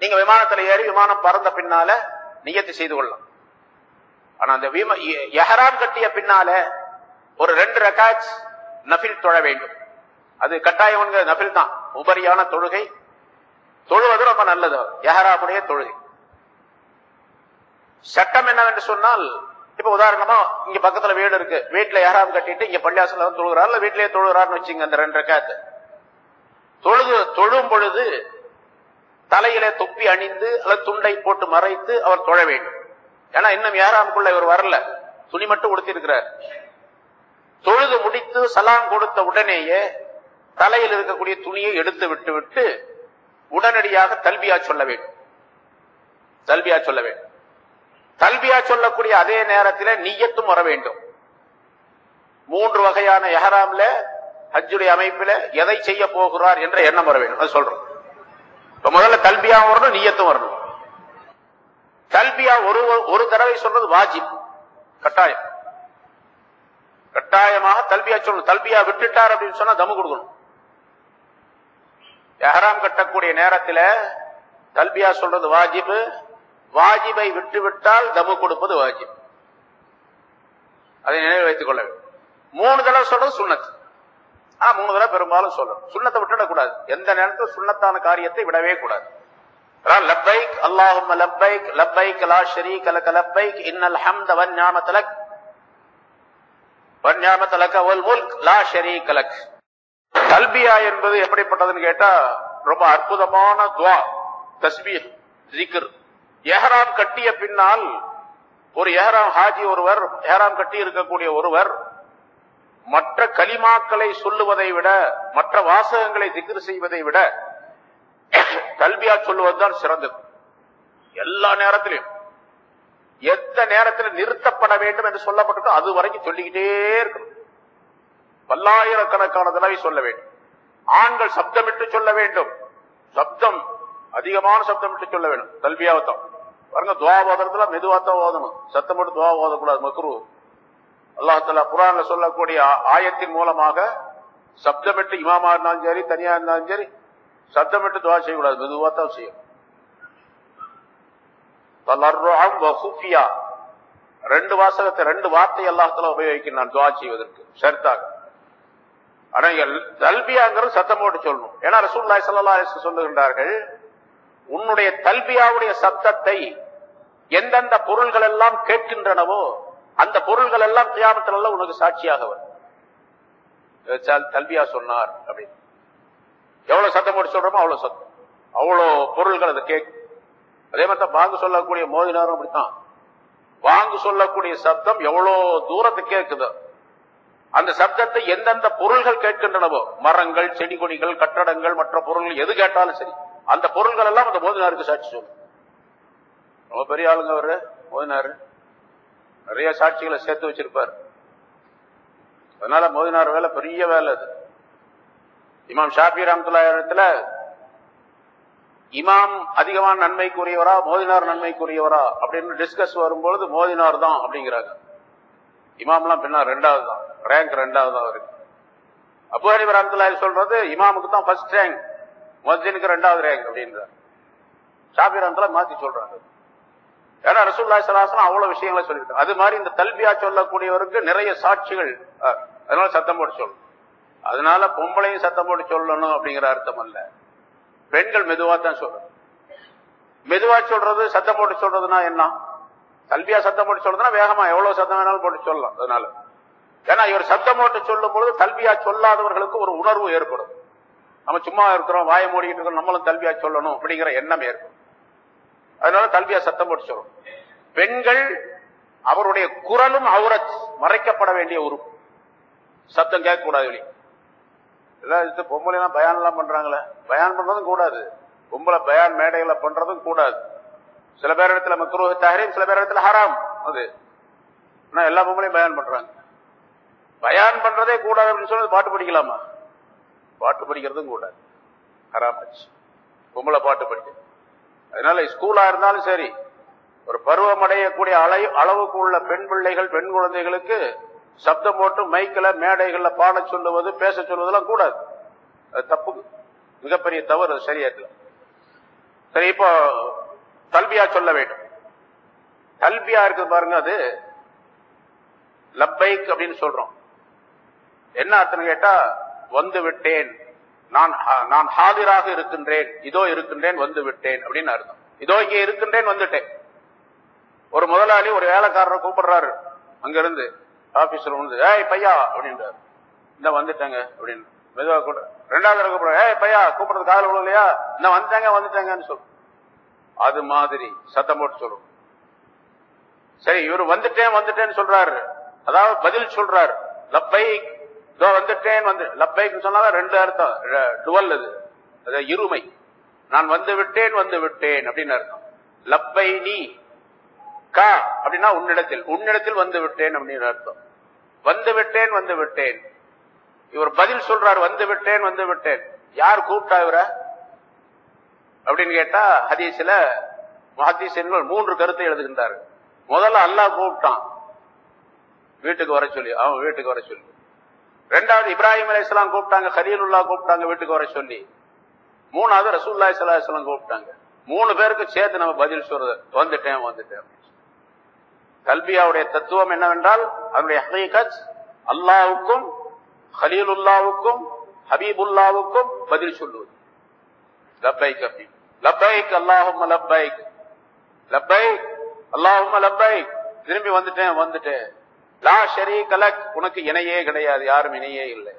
நீங்க விமானத்துல ஏறி விமானம் பறந்த பின்னால நியத்து செய்து கொள்ளலாம் ஆனா அந்த விம எஹராம் கட்டிய பின்னால ஒரு ரெண்டு ரகாத் நஃபில் தொழ வேண்டும் அது கட்டாயம் நஃபில் தான் உபரியான தொழுகை தொழுவது ரொம்ப நல்லது எஹராமுடைய தொழுகை சட்டம் என்னவென்று சொன்னால் இப்ப உதாரணமா இங்க பக்கத்துல வீடு இருக்கு வீட்டுல எஹராம் கட்டிட்டு இங்க பள்ளியாசல வந்து தொழுகிறார் இல்ல வீட்லயே தொழுகிறார்னு வச்சுங்க அந்த ரெண்டு ரகாத்து தொழுது தொழும் பொழுது தலையில தொப்பி அணிந்து அல்லது துண்டை போட்டு மறைத்து அவர் தொழ வேண்டும் ஏன்னா இன்னும் ஏறாமுக்குள்ள இவர் வரல துணி மட்டும் உடுத்திருக்கிறார் தொழுது முடித்து சலாம் கொடுத்த உடனேயே தலையில் இருக்கக்கூடிய துணியை எடுத்து விட்டு விட்டு உடனடியாக தல்பியா சொல்ல வேண்டும் தல்பியா சொல்ல வேண்டும் தல்பியா சொல்லக்கூடிய அதே நேரத்தில் நீயத்தும் வர வேண்டும் மூன்று வகையான எஹராம்ல ஹஜ்ஜுடைய அமைப்பில எதை செய்ய போகிறார் என்ற எண்ணம் வர வேண்டும் அது சொல்றோம் இப்ப முதல்ல தல்பியா வரணும் நீயத்தும் வரணும் தல்பியா ஒரு ஒரு தடவை சொல்றது வாஜிப் கட்டாயம் கட்டாயமாக தல்பியா சொல்லணும் தல்பியா விட்டுட்டார் அப்படின்னு சொன்னா தமு கொடுக்கணும் எஹராம் கட்டக்கூடிய நேரத்தில் தல்பியா சொல்றது வாஜிப் வாஜிபை விட்டு விட்டால் தமு கொடுப்பது வாஜிப் அதை நினைவு வைத்துக் கொள்ள வேண்டும் மூணு தடவை சொல்றது சுண்ணத் ஆனா மூணு தடவை பெரும்பாலும் சொல்லணும் சுண்ணத்தை விட்டுடக்கூடாது எந்த நேரத்தில் சுண்ணத்தான காரியத்தை விடவே கூடாது லப்பைக் அல்லாஹும் லப்பைக் லப்பைக் லா ஷரீக லக லப்பைக் இன்னல் ஹம்த வன் நியாமத லக் வன் நியாமத லக வல் முல்க் லா ஷரீக லக் தல்பியா என்பது எப்படிப்பட்டதுன்னு கேட்டா ரொம்ப அற்புதமான துவா தஸ்பீஹ் ஜிக்ர் எஹராம் கட்டிய பின்னால் ஒரு எஹராம் ஹாஜி ஒருவர் எஹராம் கட்டி இருக்கக்கூடிய ஒருவர் மற்ற கலிமாக்களை சொல்லுவதை விட மற்ற வாசகங்களை திக்ரு செய்வதை விட கல்வியா சொல்லுவதுதான் சிறந்தது எல்லா நேரத்திலும் எந்த நேரத்தில் நிறுத்தப்பட வேண்டும் என்று சொல்லப்பட்டிருக்கோ அது வரைக்கும் சொல்லிக்கிட்டே இருக்கணும் பல்லாயிரக்கணக்கான தடவை சொல்ல வேண்டும் ஆண்கள் சப்தமிட்டு சொல்ல வேண்டும் சப்தம் அதிகமான சப்தமிட்டு சொல்ல வேண்டும் கல்வியாவத்தம் பாருங்க துவா ஓதுறதுல மெதுவாத்தான் ஓதணும் சத்தம் மட்டும் துவா ஓதக்கூடாது மக்ரு அல்லாஹால குரான்ல சொல்லக்கூடிய ஆயத்தின் மூலமாக சப்தமிட்டு இமாமா இருந்தாலும் சரி தனியா இருந்தாலும் சரி சத்தமிட்டு துவா செய்யக்கூடாது மெதுவா தான் செய்யும் ரெண்டு வாசகத்தை ரெண்டு வார்த்தை அல்லாஹால உபயோகிக்கிறான் துவா செய்வதற்கு ஷர்த்தாக ஆனா தல்பியாங்கிறது சத்தம் போட்டு சொல்லணும் ஏன்னா ரசூல்லாய் சல்லா சொல்லுகின்றார்கள் உன்னுடைய தல்பியாவுடைய சத்தத்தை எந்தெந்த பொருள்கள் எல்லாம் கேட்கின்றனவோ அந்த பொருள்கள் எல்லாம் தியானத்துல எல்லாம் உனக்கு சாட்சியாக வரும் தல்பியா சொன்னார் அப்படின்னு எவ்வளவு சத்தம் போட்டு சொல்றோமோ அவ்வளவு சத்தம் அவ்வளவு பொருள்கள் அதை கேட்கும் அதே மாதிரி வாங்கு சொல்லக்கூடிய மோதினாரும் அப்படித்தான் வாங்கு சொல்லக்கூடிய சப்தம் எவ்வளவு தூரத்துக்கு கேட்குதோ அந்த சப்தத்தை எந்தெந்த பொருள்கள் கேட்கின்றனவோ மரங்கள் செடி கொடிகள் கட்டடங்கள் மற்ற பொருள்கள் எது கேட்டாலும் சரி அந்த பொருள்கள் எல்லாம் அந்த மோதினாருக்கு சாட்சி சொல்லும் ரொம்ப பெரிய ஆளுங்க அவரு மோதினாரு நிறைய சாட்சிகளை சேர்த்து வச்சிருப்பார் அதனால மோதினார் வேலை பெரிய வேலை அது இமாம் ஷாபி ரஹமத்துல்லாயிரத்துல இமாம் அதிகமான நன்மைக்குரியவரா மோதினார் நன்மைக்குரியவரா அப்படின்னு டிஸ்கஸ் வரும்பொழுது மோதினார் தான் அப்படிங்கிறாங்க இமாம்லாம் பின்னா ரெண்டாவது தான் ரேங்க் ரெண்டாவது தான் இருக்கு அபு ஹனிபர் ரஹமத்துல்லாஹி சொல்றது இமாமுக்கு தான் ஃபர்ஸ்ட் ரேங்க் மொஜினுக்கு ரெண்டாவது ரேங்க் அப்படின்றார் ஷாபி ரஹமத்துல்லா மாத்தி சொல்றாங்க ஏன்னா ரசூல்லா சலாசனம் அவ்வளவு விஷயங்களை சொல்லிட்டு அது மாதிரி இந்த தல்பியா சொல்லக்கூடியவருக்கு நிறைய சாட்சிகள் அதனால சத்தம் போட்டு சொல்லணும் அதனால பொம்பளையும் சத்தம் போட்டு சொல்லணும் அப்படிங்கிற அர்த்தம் அல்ல பெண்கள் மெதுவா தான் சொல்லணும் மெதுவா சொல்றது சத்தம் போட்டு சொல்றதுன்னா என்ன கல்வியா சத்தம் போட்டு சொல்றதுன்னா வேகமா எவ்வளவு சத்தம் வேணாலும் போட்டு சொல்லலாம் அதனால ஏன்னா இவர் சத்தம் போட்டு சொல்லும் பொழுது கல்வியா சொல்லாதவர்களுக்கு ஒரு உணர்வு ஏற்படும் நம்ம சும்மா இருக்கிறோம் வாயை மூடிக்கிட்டு இருக்கிறோம் நம்மளும் கல்வியா சொல்லணும் அப்படிங்கிற எண்ணம் ஏற்படும் அதனால கல்வியா சத்தம் போட்டு சொல்லணும் பெண்கள் அவருடைய குரலும் அவரத் மறைக்கப்பட வேண்டிய உறுப்பு சத்தம் கேட்கக்கூடாது வெளியே எல்லாம் பொம்பளை எல்லாம் பயான் எல்லாம் பண்றாங்களே பயான் பண்றதும் கூடாது பொம்பளை பயான் மேடைகளை பண்றதும் கூடாது சில பேர் இடத்துல மக்ரூஹ் தஹரீம் சில பேர் இடத்துல ஹராம் அது ஆனா எல்லா பொம்பளையும் பயான் பண்றாங்க பயான் பண்றதே கூடாது அப்படின்னு சொல்லி பாட்டு படிக்கலாமா பாட்டு படிக்கிறதும் கூடாது ஹராம் ஆச்சு பொம்பளை பாட்டு படிக்க அதனால ஸ்கூலா இருந்தாலும் சரி ஒரு பருவம் அடையக்கூடிய அளை அளவுக்கு உள்ள பெண் பிள்ளைகள் பெண் குழந்தைகளுக்கு சப்தம் போட்டு மைக்கில் மேடைகள்ல பாட சொல்லுவது பேச சொல்வதெல்லாம் கூடாது அது தப்பு மிகப்பெரிய தவறு அது சரியா சரி இப்போ தல்பியா சொல்ல வேண்டும் தல்பியா இருக்கு பாருங்க அது லப்பைக் அப்படின்னு சொல்றோம் என்ன அர்த்தம் கேட்டா வந்து விட்டேன் நான் ஹா- நான் ஹாதிராக இருக்கின்றேன் இதோ இருக்கின்றேன் வந்து விட்டேன் அப்படின்னு அர்த்தம் இதோ இங்கே இருக்கின்றேன் வந்துட்டேன் ஒரு முதலாளி ஒரு வேலைக்காரரை கூப்பிடுறாரு அங்க இருந்து ஆபீஸ்ல வந்து ஏய் பையா அப்படின்றாரு இந்த வந்துட்டேங்க அப்படின்னு மெதுவா கூட ரெண்டாவது தடவை கூப்பிடுற ஏய் பையா கூப்பிடுறது காதல் விழலையா இந்த வந்துட்டாங்க வந்துட்டாங்கன்னு சொல்லும் அது மாதிரி சத்தம் போட்டு சொல்லும் சரி இவர் வந்துட்டேன் வந்துட்டேன்னு சொல்றாரு அதாவது பதில் சொல்றாரு லப்பைக் இதோ வந்துட்டேன் வந்து லப்பைக் சொன்னா ரெண்டு அர்த்தம் டுவல் அது அது இருமை நான் வந்து விட்டேன் வந்து விட்டேன் அப்படின்னு அர்த்தம் லப்பை நீ கா அப்படின்னா உன்னிடத்தில் உன்னிடத்தில் வந்து விட்டேன் அப்படின்னு அர்த்தம் வந்து விட்டேன் வந்து விட்டேன் இவர் பதில் சொல்றார் வந்து விட்டேன் வந்து விட்டேன் யார் கூப்பிட்டா இவரை அப்படின்னு கேட்டா ஹதீஸ்ல மஹதீசன்கள் மூன்று கருத்தை எழுதுகின்றார் முதல்ல அல்லாஹ் கூப்பிட்டான் வீட்டுக்கு வர சொல்லி அவன் வீட்டுக்கு வர சொல்லி ரெண்டாவது இப்ராஹிம் அலைஹிஸ்ஸலாம் கூப்பிட்டாங்க ஹலீலுல்லா கூப்பிட்டாங்க வீட்டுக்கு வர சொல்லி மூணாவது ரசூல்லாய் சலாஹம் கூப்பிட்டாங்க மூணு பேருக்கு சேர்த்து நம்ம பதில் சொல்றது வந்துட்டேன் வந்துட்டேன் அப்படின்னு சொல்லி. கல்பியாவுடைய தத்துவம் என்னவென்றால் அதனுடைய ஹகீகத் அல்லாவுக்கும் ஹலீலுல்லாவுக்கும் ஹபீபுல்லாவுக்கும் பதில் சொல்லுவது லப்பைக் அப்படி லப்பைக் அல்லாஹும் லப்பைக் லப்பைக் அல்லாஹும் லப்பைக் திரும்பி வந்துட்டேன் வந்துட்டேன் லா ஷரீக் லக் உனக்கு இணையே கிடையாது யாரும் இணையே இல்லை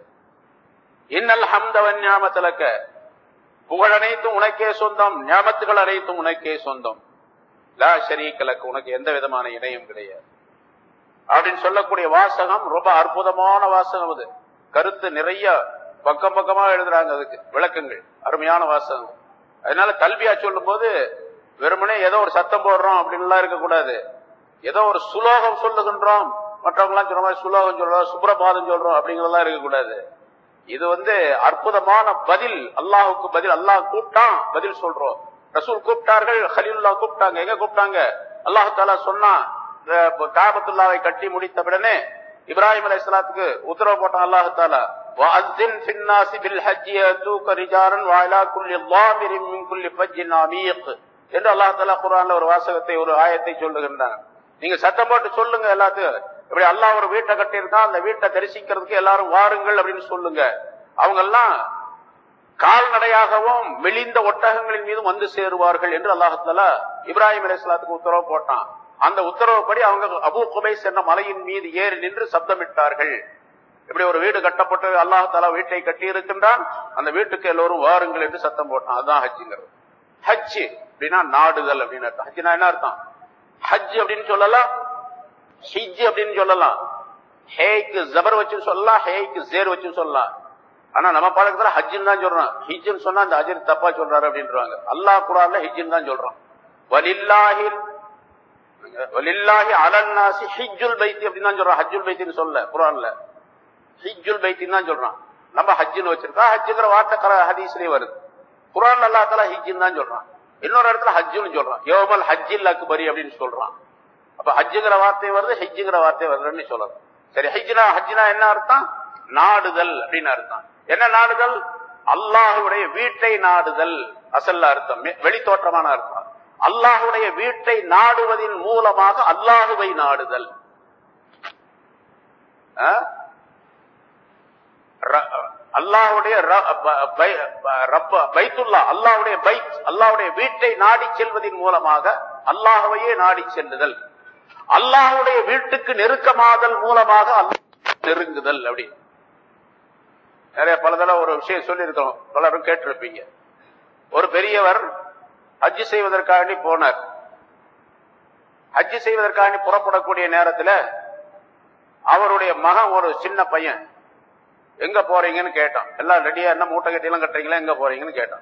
இன்னல் ஹம்தவன் ஞாபகலக்க புகழ் அனைத்தும் உனக்கே சொந்தம் ஞாபத்துகள் அனைத்தும் உனக்கே சொந்தம் லா ஷரீக் லக் உனக்கு எந்த விதமான இணையும் கிடையாது அப்படின்னு சொல்லக்கூடிய வாசகம் ரொம்ப அற்புதமான வாசகம் அது கருத்து நிறைய பக்கம் பக்கமா எழுதுறாங்க அதுக்கு விளக்கங்கள் அருமையான வாசகம் அதனால கல்வியா சொல்லும் போது வெறுமனே ஏதோ ஒரு சத்தம் போடுறோம் அப்படின்லாம் இருக்கக்கூடாது ஏதோ ஒரு சுலோகம் சொல்லுகின்றோம் மற்றவங்க எல்லாம் சொல்ற மாதிரி சுலோகம் சொல்றோம் சுப்ரபாதம் சொல்றோம் அப்படிங்கறதெல்லாம் இருக்கக்கூடாது இது வந்து அற்புதமான பதில் அல்லாஹுக்கு பதில் அல்லாஹ் கூப்பிட்டான் பதில் சொல்றோம் ரசூல் கூப்பிட்டார்கள் ஹலீலுல்லா கூப்பிட்டாங்க எங்க கூப்பிட்டாங்க அல்லாஹு தாலா சொன்னா காபத்துல்லாவை கட்டி முடித்த உடனே இப்ராஹிம் அலைஹிஸ்ஸலாத்துக்கு உத்தரவு போட்டான் அல்லாஹு தாலா وَأَذِّنْ فِي النَّاسِ بِالْحَجِّ يَأْتُوكَ رِجَالًا وَعَلَى كُلِّ ضَامِرٍ مِنْ كُلِّ فَجٍّ عَمِيقٍ என்று அல்லாஹ் தாலா குர்ஆன்ல ஒரு வாசகத்தை ஒரு ஆயத்தை சொல்லுகின்றான் நீங்க சத்தம் போட்டு சொல்லுங்க எல்லாத்தையும் இப்படி அல்லாஹ் ஒரு வீட்டை கட்டியிருக்கான் அந்த வீட்டை தரிசிக்கிறதுக்கு எல்லாரும் வாருங்கள் அப்படின்னு சொல்லுங்க அவங்க எல்லாம் கால்நடையாகவும் மெலிந்த ஒட்டகங்களின் மீதும் வந்து சேருவார்கள் என்று அல்லாஹால இப்ராஹிம் அலைஹிஸ்ஸலாத்துக்கு உத்தரவு போட்டான் அந்த உத்தரவுப்படி அவங்க அபூ குபைஸ் என்ற மலையின் மீது ஏறி நின்று சப்தமிட்டார்கள் இப்படி ஒரு வீடு கட்டப்பட்டு அல்லாஹாலா வீட்டை கட்டி இருக்கின்றான் அந்த வீட்டுக்கு எல்லோரும் வாருங்கள் என்று சத்தம் போட்டான் அதுதான் ஹஜ்ஜுங்கிறது ஹஜ் அப்படின்னா நாடுதல் அப்படின்னு அர்த்தம் ஹஜ்னா என்ன அர்த்தம் ஹஜ் அப்படின்னு சொல்லலாம் ஹிஜ் அப்படின்னு சொல்லலாம் ஹேக்கு ஜபர் வச்சு சொல்லலாம் ஹேக்கு ஜேர் வச்சு சொல்லலாம் ஆனா நம்ம பழக்கத்துல ஹஜ்ஜுன்னு தான் சொல்றோம் ஹிஜ்னு சொன்னா அந்த ஹஜ்ஜர் தப்பா சொல்றாரு அப்படின்றாங்க அல்லாஹ் குரான்ல ஹிஜ்னு தான் சொல்றோம் வலில்லாஹி வலில்லாஹி அலன்னாசி ஹிஜ்ஜுல் பைத்தி அப்படின்னு தான் சொல்றோம் ஹஜ்ஜுல் பைத்தின்னு சொல்ல குரான்ல ஹிஜ்ஜுல் பைத்தின்னு தான் சொல்றான் நம்ம ஹஜ்ஜுன்னு வச்சிருக்கோம் ஹஜ்ஜுங்கிற வார்த்தை கல ஹதீஸ்லயே வருது குரான் அல்லா தலா ஹிஜ்ஜுன்னு தான் சொல்றான் இன்னொரு இடத்துல ஹஜ்ஜுன்னு சொல்றான் யோமல் ஹஜ்ஜில் அக்பரி அப்படின்னு சொல்றான் அப்ப ஹஜ்ஜுங்கிற வார்த்தை வருது ஹிஜ்ஜுங்கிற வார்த்தை வருதுன்னு சொல்லலாம் சரி ஹஜ்ஜினா ஹஜ்ஜினா என்ன அர்த்தம் நாடுதல் அப்படின்னு அர்த்தம் என்ன நாடுதல் அல்லாஹுடைய வீட்டை நாடுதல் அசல்ல அர்த்தம் மெ- வெளித்தோற்றமான அர்த்தம் அல்லாஹுடைய வீட்டை நாடுவதின் மூலமாக அல்லாஹுவை நாடுதல் ஆ? ர- அல்லாஹ்வுடைய ர- ப- பை- ரப்ப- பைத்துல்லா அல்லாஹ்வுடைய பைத் அல்லாஹ்வுடைய வீட்டை நாடி செல்வதன் மூலமாக அல்லாஹ்வையே நாடி செல்லுதல் அல்லாஹ்வுடைய வீட்டுக்கு நெருக்கமாதல் மூலமாக அல்லாஹ் நெருங்குதல் அப்படி நிறைய பல தடவை ஒரு விஷயம் சொல்லியிருக்கிறோம் பலரும் கேட்டிருப்பீங்க ஒரு பெரியவர் ஹஜ் செய்வதற்காண்டி போனார் ஹஜ் செய்வதற்காண்டி புறப்படக்கூடிய நேரத்துல அவருடைய மகன் ஒரு சின்ன பையன் எங்க போறீங்கன்னு கேட்டான் எல்லாம் ரெடியா என்ன மூட்டை கட்டி எல்லாம் கட்டுறீங்களா எங்க போறீங்கன்னு கேட்டான்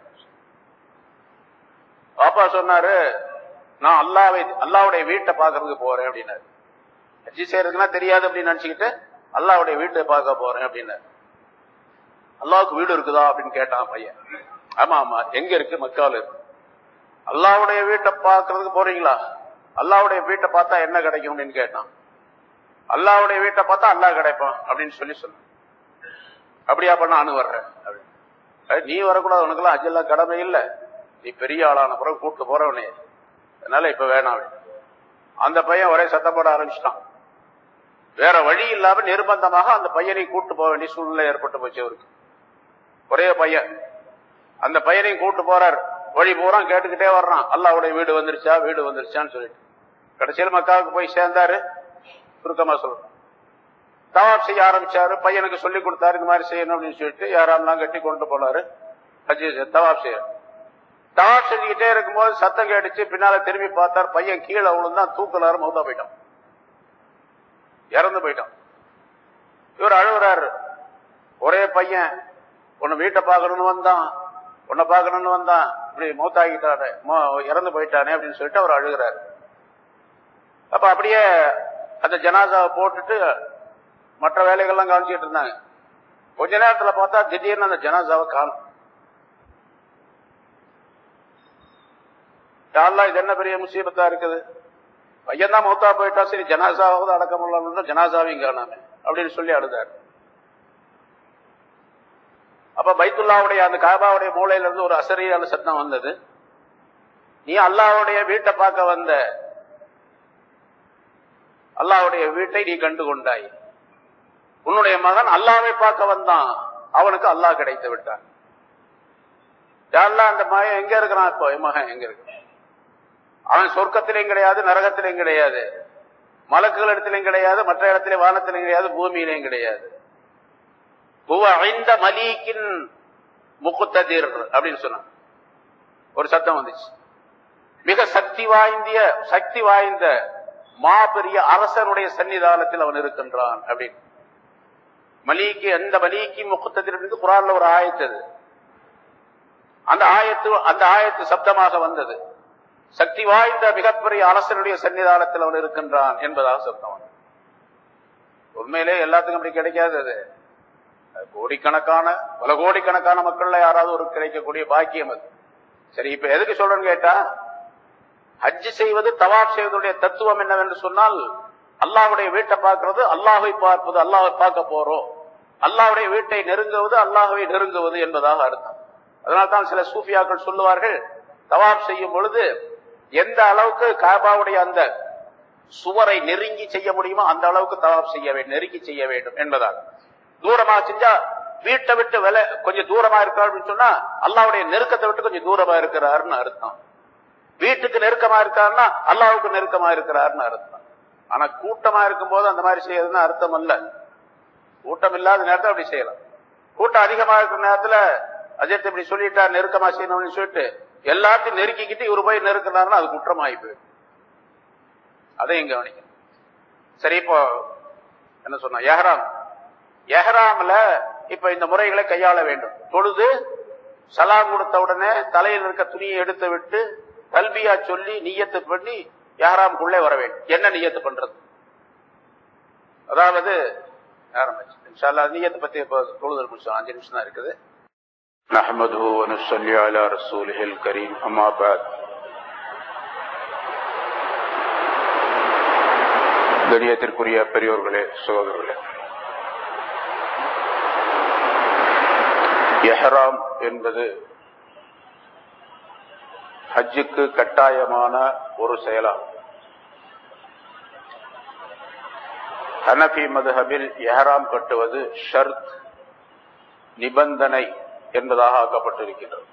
பாப்பா சொன்னாரு நான் அல்லாவை அல்லாவுடைய வீட்டை பாக்குறதுக்கு போறேன் அப்படின்னாரு ஹஜ்ஜி செய்யறதுக்குன்னா தெரியாது அப்படின்னு நினைச்சுக்கிட்டு அல்லாவுடைய வீட்டை பார்க்க போறேன் அப்படின்னாரு அல்லாவுக்கு வீடு இருக்குதா அப்படின்னு கேட்டான் பையன் ஆமா ஆமா எங்க இருக்கு மக்கால இருக்கு அல்லாவுடைய வீட்டை பார்க்கறதுக்கு போறீங்களா அல்லாவுடைய வீட்டை பார்த்தா என்ன கிடைக்கும் அப்படின்னு கேட்டான் அல்லாவுடைய வீட்டை பார்த்தா அல்லாஹ் கிடைப்பான் அப்படின்னு சொல்லி சொன்ன அப்படியா பண்ண நானும் வர்றேன் அப்படின்னு. அஹ் நீ வரக்கூடாது உனக்கெல்லாம் ஹஜ் எல்லாம் கடமை இல்ல நீ பெரிய ஆளான பிறகு கூட்டு போறவனே அதனால இப்ப வேணாம் அப்படின்னு. அந்த பையன் ஒரே சத்தம் போட ஆரம்பிச்சிட்டான் வேற வழி இல்லாம நிர்பந்தமாக அந்த பையனை கூட்டு போக வேண்டிய சூழ்நிலை ஏற்பட்டு போச்சு அவருக்கு ஒரே பையன் அந்த பையனையும் கூட்டு போறார் வழி பூரா கேட்டுக்கிட்டே வர்றான் அல்லாவுடைய வீடு வந்துருச்சா வீடு வந்துருச்சான்னு சொல்லிட்டு கடைசியில் மக்காவுக்கு போய் சேர்ந்தாரு சுருக்கமா சொல்றேன் தவாப் செய்ய ஆரம்பிச்சாரு பையனுக்கு சொல்லி கொடுத்தாரு இந்த மாதிரி செய்யணும் அப்படின்னு சொல்லிட்டு யாரெல்லாம் கட்டி கொண்டு போனாரு ஹஜ்ஜி தவாப் செய்ய தவாப் செஞ்சுக்கிட்டே இருக்கும்போது சத்தம் கேட்டுச்சு பின்னால திரும்பி பார்த்தார் பையன் கீழே விழுந்தான் தூக்கலாரு மௌதா போயிட்டான் இறந்து போயிட்டான் இவர் அழுகுறாரு ஒரே பையன் உன்னை வீட்டை பார்க்கணும்னு வந்தான் உன்னை பார்க்கணும்னு வந்தான் இப்படி மௌத்தாகிட்டானே மௌ- இறந்து போயிட்டானே அப்படின்னு சொல்லிட்டு அவர் அழுகுறாரு அப்ப அப்படியே அந்த ஜனாசாவை போட்டுட்டு மற்ற வேலைகள்லாம் கவனிச்சிட்டு இருந்தாங்க கொஞ்ச நேரத்துல பார்த்தா திடீர்னு அந்த ஜனாசாவை காணும் யாரெல்லாம் இது என்ன பெரிய முசீபத்தா இருக்குது பையன் தான் மௌத்தா போயிட்டா சரி ஜனாசாவது அடக்கமுள்ள ஜனாசாவையும் காணாம அப்படின்னு சொல்லி அழுதாரு அப்ப பைத்துல்லாவுடைய அந்த காபாவுடைய மூலையில இருந்து ஒரு அசரியான சத்தம் வந்தது நீ அல்லாவுடைய வீட்டை பார்க்க வந்த அல்லாவுடைய வீட்டை நீ கண்டு கொண்டாய் உன்னுடைய மகன் அல்லாவை பார்க்க வந்தான் அவனுக்கு அல்லாஹ் கிடைத்து விட்டான் யாரெல்லாம் அந்த மகன் எங்க இருக்கிறான் இப்போ என் மகன் எங்க இருக்கிறான் அவன் சொர்க்கத்திலையும் கிடையாது நரகத்திலையும் கிடையாது மலக்குகள் இடத்திலையும் கிடையாது மற்ற இடத்திலே வானத்திலையும் கிடையாது பூமியிலையும் கிடையாது ஹுவ ஐந்த மலீக்கின் முக்குத்ததிர் அப்படின்னு சொன்னான் ஒரு சத்தம் வந்துச்சு மிக சக்தி வாய்ந்த சக்தி வாய்ந்த மாபெரிய அரசனுடைய சன்னிதானத்தில் அவன் இருக்கின்றான் அப்படின்னு மலீக்கு அந்த மலீக்கி முக்குத்ததிர் என்று குரான்ல ஒரு ஆயத்து அது அந்த ஆயத்து அந்த ஆயத்து சப்தமாக வந்தது சக்தி வாய்ந்த மிகப்பெரிய அரசனுடைய சன்னிதானத்தில் அவன் இருக்கின்றான் என்பதாக சப்தம் வந்தது. உண்மையிலே எல்லாத்துக்கும் அப்படி கிடைக்காது அது அது கோடிக்கணக்கான பல கோடிக்கணக்கான மக்கள்ல யாராவது ஒரு கிடைக்கக்கூடிய பாக்கியம் அது சரி இப்ப எதுக்கு சொல்றேன்னு கேட்டா ஹஜ் செய்வது தவாப் செய்வதுடைய தத்துவம் என்னவென்று சொன்னால் அல்லாஹ்வுடைய வீட்டை பார்க்கிறது அல்லாஹை பார்ப்பது அல்லாஹை பார்க்க போறோம் அல்லாஹ்வுடைய வீட்டை நெருங்குவது அல்லாஹ்வை நெருங்குவது என்பதாக அர்த்தம் அதனால்தான் சில சூஃபியாக்கள் சொல்லுவார்கள் தவாப் செய்யும் பொழுது எந்த அளவுக்கு காபாவுடைய அந்த சுவரை நெருங்கி செய்ய முடியுமோ அந்த அளவுக்கு தவாப் செய்ய வேண்டும் நெருங்கி செய்ய வேண்டும் என்பதாக தூரமா செஞ்சா வீட்டை விட்டு விலை கொஞ்சம் தூரமா இருக்கார் அப்படின்னு சொன்னா அல்லாவுடைய நெருக்கத்தை விட்டு கொஞ்சம் தூரமா இருக்கிறாருன்னு அர்த்தம் வீட்டுக்கு நெருக்கமா இருக்காருன்னா அல்லாவுக்கு நெருக்கமா இருக்கிறாருன்னு அர்த்தம் ஆனா கூட்டமா இருக்கும்போது அந்த மாதிரி செய்யறதுன்னு அர்த்தம் அல்ல கூட்டம் இல்லாத நேரத்துல அப்படி செய்யலாம் கூட்டம் அதிகமா இருக்கிற நேரத்துல அஜித் இப்படி சொல்லிட்டார் நெருக்கமா செய்யணும்னு சொல்லிட்டு எல்லாத்தையும் நெருக்கிக்கிட்டு இவரு போய் நெருக்கினாருன்னா அது குற்றமாகி போயிடும் அதையும் கவனிக்கணும் சரி இப்போ என்ன சொன்னா எஹராம் எஹராம்ல இப்ப இந்த முறைகளை கையாள வேண்டும் தொழுது சலாம் கொடுத்த உடனே தலையில் இருக்க துணியை எடுத்து விட்டு கல்வியா சொல்லி நியத்து பண்ணி எஹராமுக்குள்ளே வர வேண்டும் என்ன நியத்து பண்றது அதாவது ஆரம்பிச்சு இன்ஷா அல்லாஹ் நியத்தை பத்தி இப்போ தொழுதல் முடிச்சோம் அஞ்சு நிமிஷம் தான் இருக்குது نحمده ونصلي على رسوله الكريم أما بعد கணியத்திற்குரிய பெரியோர்களே சகோதரர்களே எஹராம் என்பது ஹஜ்ஜுக்கு கட்டாயமான ஒரு செயலாகும் ஹனபி மதுஹபில் எஹராம் கட்டுவது ஷர்த் நிபந்தனை என்பதாக ஆக்கப்பட்டிருக்கின்றது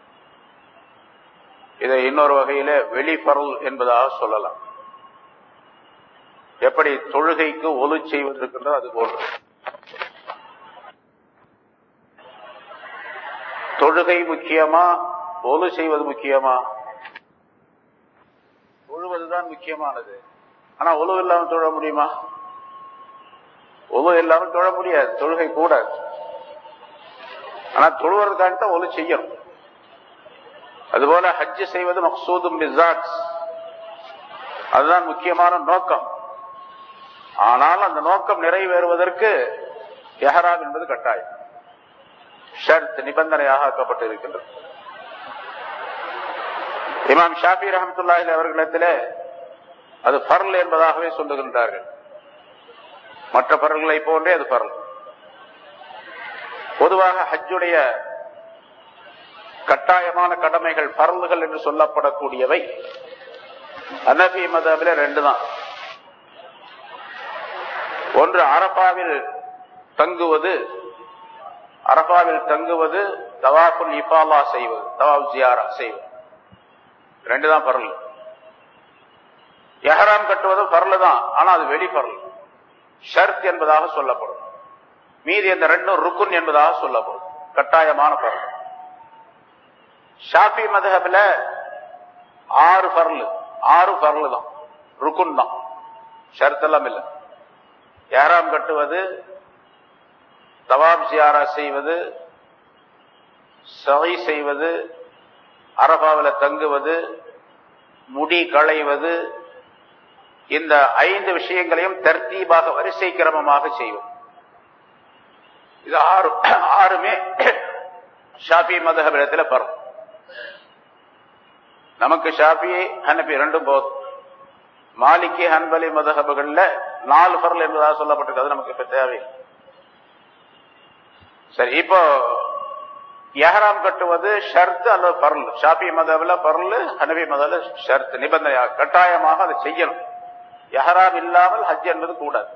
இதை இன்னொரு வகையில வெளிப்பொருள் என்பதாக சொல்லலாம் எப்படி தொழுகைக்கு ஒலு செய்வது இருக்கின்றோ அது போன்று தொழுகை முக்கியமா ஒலு செய்வது முக்கியமா தொழுவதுதான் முக்கியமானது ஆனா ஒலு இல்லாம தொழ முடியுமா ஒலு இல்லாம தொழ முடியாது தொழுகை கூடாது ஆனா தொழுவதற்காக ஒலு செய்யணும் அதுபோல ஹஜ் செய்வது மக்சூதும் பிசாட் அதுதான் முக்கியமான நோக்கம் ஆனால் அந்த நோக்கம் நிறைவேறுவதற்கு எஹராம் என்பது கட்டாயம் ஷர்த் நிபந்தனையாக ஆக்கப்பட்டு இருக்கின்றது இமாம் ஷாஃபி ரஹமத்துல்லாஹி அவர்களிடத்திலே அது பர்ல் என்பதாகவே சொல்லுகின்றார்கள் மற்ற பரல்களை போன்றே அது பரல் பொதுவாக ஹஜ்ஜுடைய கட்டாயமான கடமைகள் பரலுகள் என்று சொல்லப்படக்கூடியவை அனபி மதபில ரெண்டு தான் ஒன்று அரபாவில் தங்குவது அரபாவில் தங்குவது தவாஃபுல் இஃபாலா செய்வது தவாப் ஜியாரா செய்வது ரெண்டு தான் பரல் எஹராம் கட்டுவது பரல் தான் ஆனா அது வெளி பரல் ஷர்த் என்பதாக சொல்லப்படும் மீதி இந்த ரெண்டும் ருக்குன் என்பதாக சொல்லப்படும் கட்டாயமான பரல் ஷாஃபி மதஹப்ல ஆறு பரல் ஆறு பரல் தான் ருக்குன் தான் ஷர்த் எல்லாம் இல்லை ஏறாம் கட்டுவது தவாப் ஜியாரா செய்வது சகை செய்வது அரபாவில் தங்குவது முடி களைவது இந்த ஐந்து விஷயங்களையும் தர்த்தீபாக வரிசை கிரமமாக செய்வது இது ஆறு ஆறுமே ஷாபி மதகபிலத்தில் பரும் நமக்கு ஷாபி ஹனபி ரெண்டும் போதும் மாலிகி ஹன்பலி மதகபுகள்ல நாலு பரல் என்பதாக சொல்லப்பட்டிருக்கிறது நமக்கு இப்ப தேவை சரி இப்போ எஹராம் கட்டுவது ஷர்த் அல்லது பரல் ஷாபி மதபில் பரல் ஹனபி மதல ஷர்த் நிபந்தனையாக கட்டாயமாக அதை செய்யணும் எஹராம் இல்லாமல் ஹஜ் என்பது கூடாது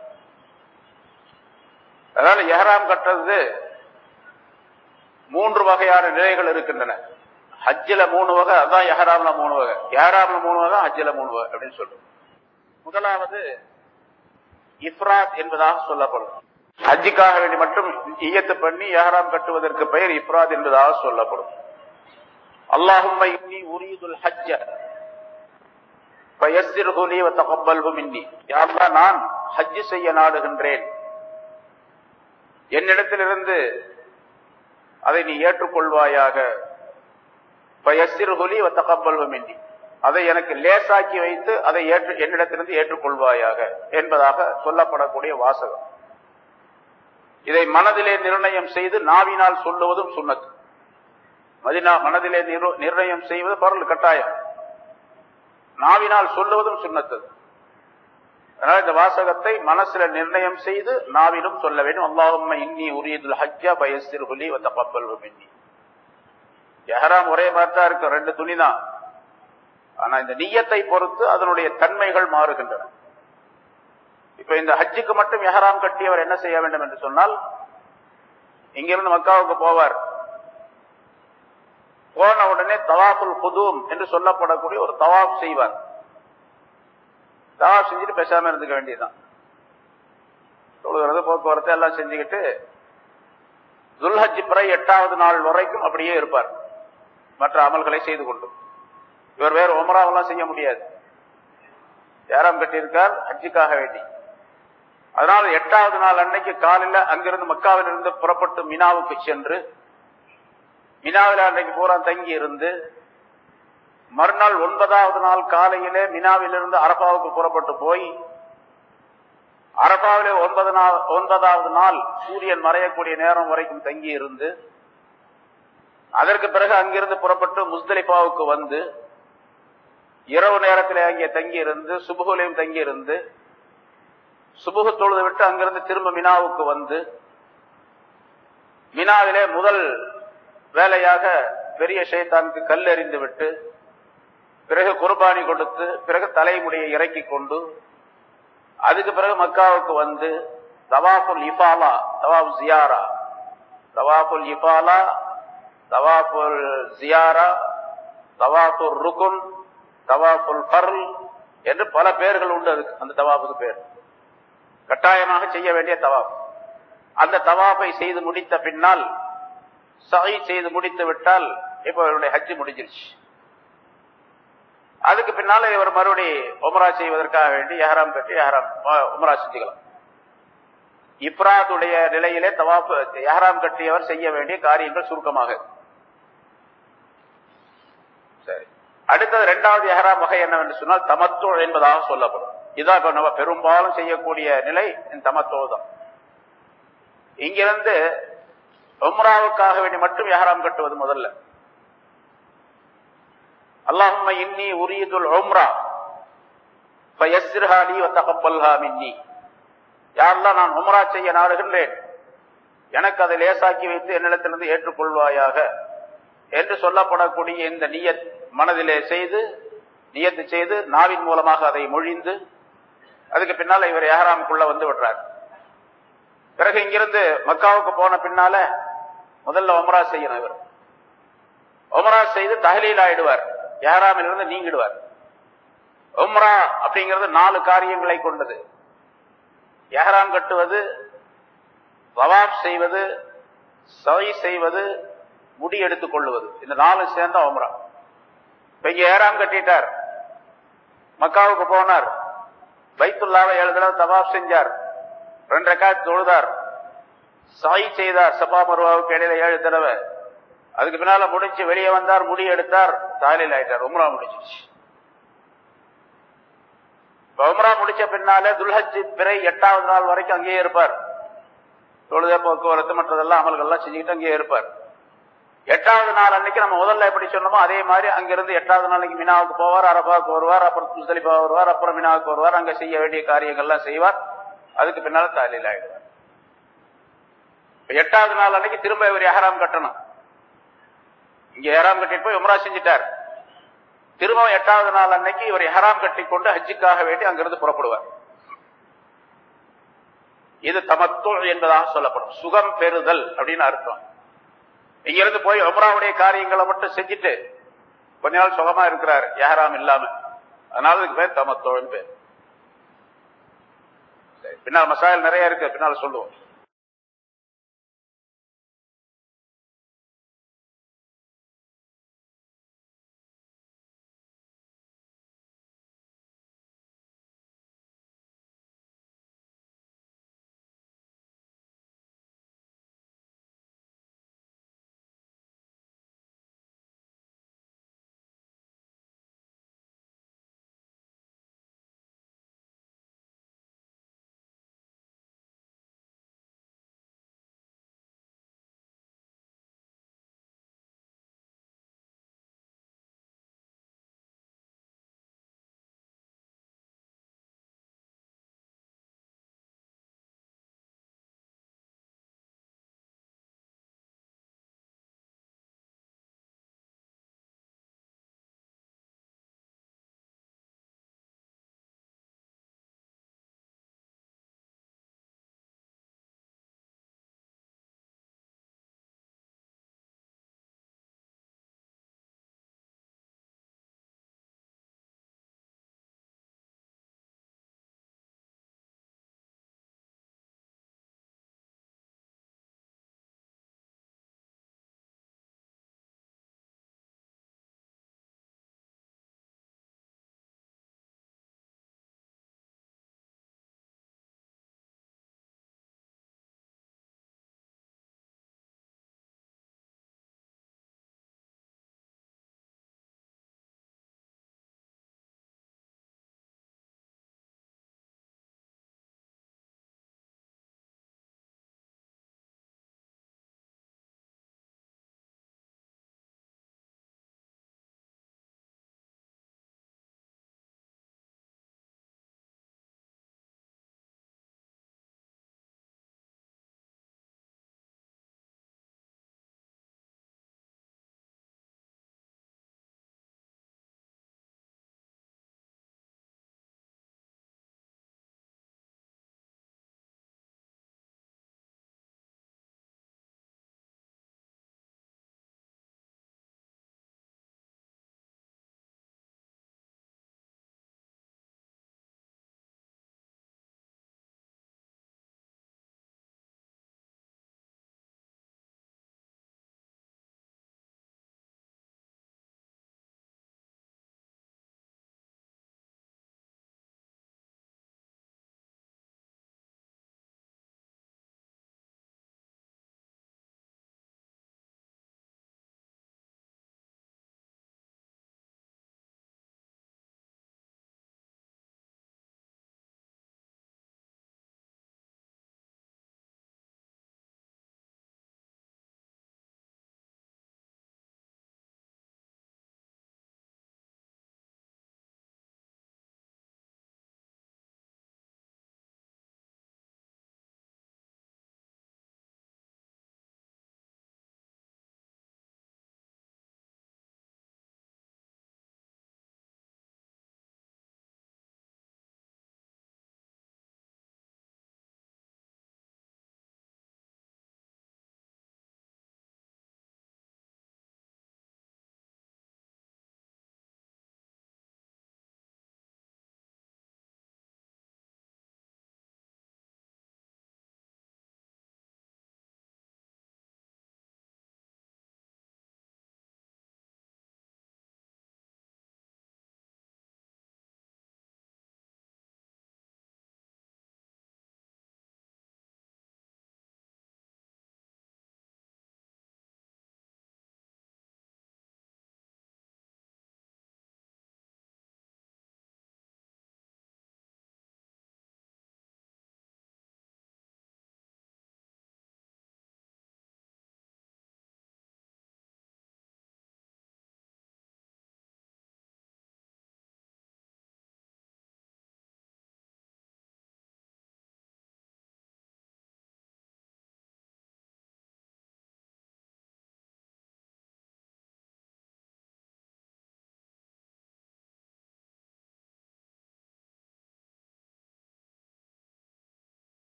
அதனால எஹராம் கட்டுறது மூன்று வகையான நிலைகள் இருக்கின்றன ஹஜ்ஜில மூணு வகை அதான் எஹராம்ல மூணு வகை எஹராம்ல மூணு வகை ஹஜ்ஜில மூணு வகை அப்படின்னு சொல்றோம் முதலாவது இஃப்ராத் என்பதாக சொல்லப்படும் ஹஜ்ஜுக்காக வேண்டி மட்டும் ஈயத்து பண்ணி எஹராம் கட்டுவதற்கு பெயர் இஃப்ராத் என்பதாக சொல்லப்படும் அல்லாஹும்ம இன்னி உரீதுல் ஹஜ்ஜ ஃபயஸ்ஸிர்ஹு லீ வ தகப்பல்ஹு மின்னி யா அல்லாஹ் நான் ஹஜ் செய்ய நாடுகின்றேன் என்னிடத்திலிருந்து அதை நீ ஏற்றுக்கொள்வாயாக ஃபயஸ்ஸிர்ஹு லீ வ தகப்பல்ஹு மின்னி அதை எனக்கு லேசாக்கி வைத்து அதை ஏற்று என்னிடத்திலிருந்து ஏற்றுக்கொள்வாயாக என்பதாக சொல்லப்படக்கூடிய வாசகம் இதை மனதிலே நிர்ணயம் செய்து நாவினால் சொல்லுவதும் சுண்ணத்து மதினா மனதிலே நிர்- நிர்ணயம் செய்வது பரல் கட்டாயம் நாவினால் சொல்லுவதும் சுண்ணத்தது அதனால இந்த வாசகத்தை மனசுல நிர்ணயம் செய்து நாவிலும் சொல்ல வேண்டும் அல்லாஹும்ம இன்னி உரியதுல் ஹஜ்ஜா பயஸ்திர் ஹுலி வந்த கப்பல் மின்னி எஹராம் ஒரே மாதிரி தான் இருக்கு ரெண்டு துணி தான் ஆனா இந்த நியத்தை பொறுத்து அதனுடைய தன்மைகள் மாறுகின்றன இப்ப இந்த ஹஜ்ஜுக்கு மட்டும் எஹராம் கட்டியவர் என்ன செய்ய வேண்டும் என்று சொன்னால் இங்கிருந்து மக்காவுக்கு போவார் போன உடனே தவாஃபுல் குதூம் என்று சொல்லப்படக்கூடிய ஒரு தவாப் செய்வார் தவாப் செஞ்சுட்டு பேசாம இருந்துக்க வேண்டியதுதான் தொழுகிறது போக்குவரத்து எல்லாம் செஞ்சுக்கிட்டு துல்ஹஜ் பிறை எட்டாவது நாள் வரைக்கும் அப்படியே இருப்பார் மற்ற அமல்களை செய்து கொண்டு இவர் வேறு உமராவெல்லாம் செய்ய முடியாது ஏறாம் கட்டியிருக்கார் ஹஜ்ஜுக்காக வேண்டி அதனால எட்டாவது நாள் அன்னைக்கு காலையில அங்கிருந்து மக்காவிலிருந்து புறப்பட்டு மினாவுக்கு சென்று மினாவில் அன்னைக்கு பூரா தங்கி இருந்து மறுநாள் ஒன்பதாவது நாள் காலையிலே மினாவிலிருந்து அரபாவுக்கு புறப்பட்டு போய் அரபாவிலே ஒன்பது நாள் ஒன்பதாவது நாள் சூரியன் மறையக்கூடிய நேரம் வரைக்கும் தங்கி இருந்து அதற்கு பிறகு அங்கிருந்து புறப்பட்டு முஸ்தலிஃபாவுக்கு வந்து இரவு நேரத்தில் அங்கே தங்கி இருந்து சுபுகுலையும் தங்கி இருந்து சுபுகு தொழுது விட்டு அங்கிருந்து திரும்ப மினாவுக்கு வந்து மினாவிலே முதல் வேலையாக பெரிய ஷைத்தானுக்கு கல் எறிந்து விட்டு பிறகு குர்பானி கொடுத்து பிறகு தலைமுடியை இறக்கி கொண்டு அதுக்கு பிறகு மக்காவுக்கு வந்து தவாஃபுல் இஃபாலா தவாப் ஜியாரா தவாஃபுல் இஃபாலா தவாஃபுல் ஜியாரா தவாஃபுல் ருகுன் தவாஃபுல் ஃபர்ல் என்று பல பெயர்கள் உண்டு அதுக்கு அந்த தவாஃபுக்கு பேர் கட்டாயமாக செய்ய வேண்டிய தவாப் அந்த தவாஃபை செய்து முடித்த பின்னால் சகை செய்து முடித்து விட்டால் இப்ப இவருடைய ஹஜ்ஜு முடிஞ்சிருச்சு அதுக்கு பின்னால இவர் மறுபடி உமரா செய்வதற்காக வேண்டி எஹராம் கட்டி எஹராம் உமரா செஞ்சுக்கலாம் இப்ராதுடைய நிலையிலே தவாப் எஹராம் கட்டியவர் செய்ய வேண்டிய காரியங்கள் சுருக்கமாக சரி அடுத்தது இரண்டாவது எஹராம் வகை என்னவென்று சொன்னால் தமத்து என்பதாக சொல்லப்படும் இதான் இப்ப நம்ம பெரும்பாலும் செய்யக்கூடிய நிலை தமத்தோ தான் இங்கிருந்து உம்ராவுக்காக வேண்டி மட்டும் எஹராம் கட்டுவது முதல்ல அல்லாஹும்ம இன்னி உரியதுல் உம்ரா ஃபயஸ்ஸிர்ஹா லீ வ தகப்பல்ஹா மின்னி யாரெல்லாம் நான் உம்ரா செய்ய நாடுகின்றேன் எனக்கு அதை லேசாக்கி வைத்து என்னிடத்திலிருந்து ஏற்றுக்கொள்வாயாக என்று சொல்லப்படக்கூடிய இந்த நியத் மனதிலே செய்து நியத்து செய்து நாவின் மூலமாக அதை மொழிந்து அதுக்கு பின்னால இவர் எஹராமுக்குள்ள வந்து விடுறார் பிறகு இங்கிருந்து மக்காவுக்கு போன பின்னால முதல்ல ஒமரா செய்யணும் இவர் ஒமரா செய்து தஹலீல் ஆயிடுவார் எஹராமில் இருந்து நீங்கிடுவார் உம்ரா அப்படிங்கிறது நாலு காரியங்களை கொண்டது எஹராம் கட்டுவது தவாப் செய்வது சவை செய்வது முடி எடுத்துக் கொள்ளுவது இந்த நாலு சேர்ந்த உம்ரா இப்ப இங்க ஏறாம் கட்டிட்டார் மக்காவுக்கு போனார் பைத்துல்லாவை ஏழு தடவை தவாப் செஞ்சார் ரெண்டு ரெக்காத் தொழுதார் சாய் செய்தார் சபா மருவாவுக்கு இடையில ஏழு தடவை அதுக்கு பின்னால முடிச்சு வெளியே வந்தார் முடி எடுத்தார் தாலில் ஆயிட்டார் உம்ரா முடிச்சிச்சு உம்ரா முடிச்ச பின்னால துல்ஹஜ் பிறை எட்டாவது நாள் வரைக்கும் அங்கேயே இருப்பார் தொழுத போக்குவரத்து மற்றதெல்லாம் அமல்கள்லாம் செஞ்சுக்கிட்டு அங்கேயே இருப்பார் எட்டாவது நாள் அன்னைக்கு நம்ம முதல்ல எப்படி சொன்னோமோ அதே மாதிரி அங்கிருந்து எட்டாவது நாளைக்கு மினாவுக்கு போவார் அரபாவுக்கு வருவார் அப்புறம் முஸ்தலிபா வருவார் அப்புறம் மினாவுக்கு வருவார் அங்க செய்ய வேண்டிய காரியங்கள்லாம் செய்வார் அதுக்கு பின்னால தாலியில் ஆயிடுவார் எட்டாவது நாள் அன்னைக்கு திரும்ப இவர் எஹராம் கட்டணும் இங்க எஹராம் கட்டிட்டு போய் உம்ரா செஞ்சிட்டார் திரும்ப எட்டாவது நாள் அன்னைக்கு இவர் எஹராம் கட்டி கொண்டு ஹஜ்ஜுக்காக வேண்டி அங்கிருந்து புறப்படுவார் இது தமத்து என்பதாக சொல்லப்படும் சுகம் பெறுதல் அப்படின்னு அர்த்தம் இங்கிருந்து போய் உம்ராவுடைய காரியங்களை மட்டும் செஞ்சுட்டு கொஞ்ச நாள் சுகமா இருக்கிறார் எஹராம் இல்லாம அதனால இதுக்கு பேர் தமத்தோன்னு பேர் பின்னால் மசாயல் நிறைய இருக்கு பின்னால் சொல்லுவோம்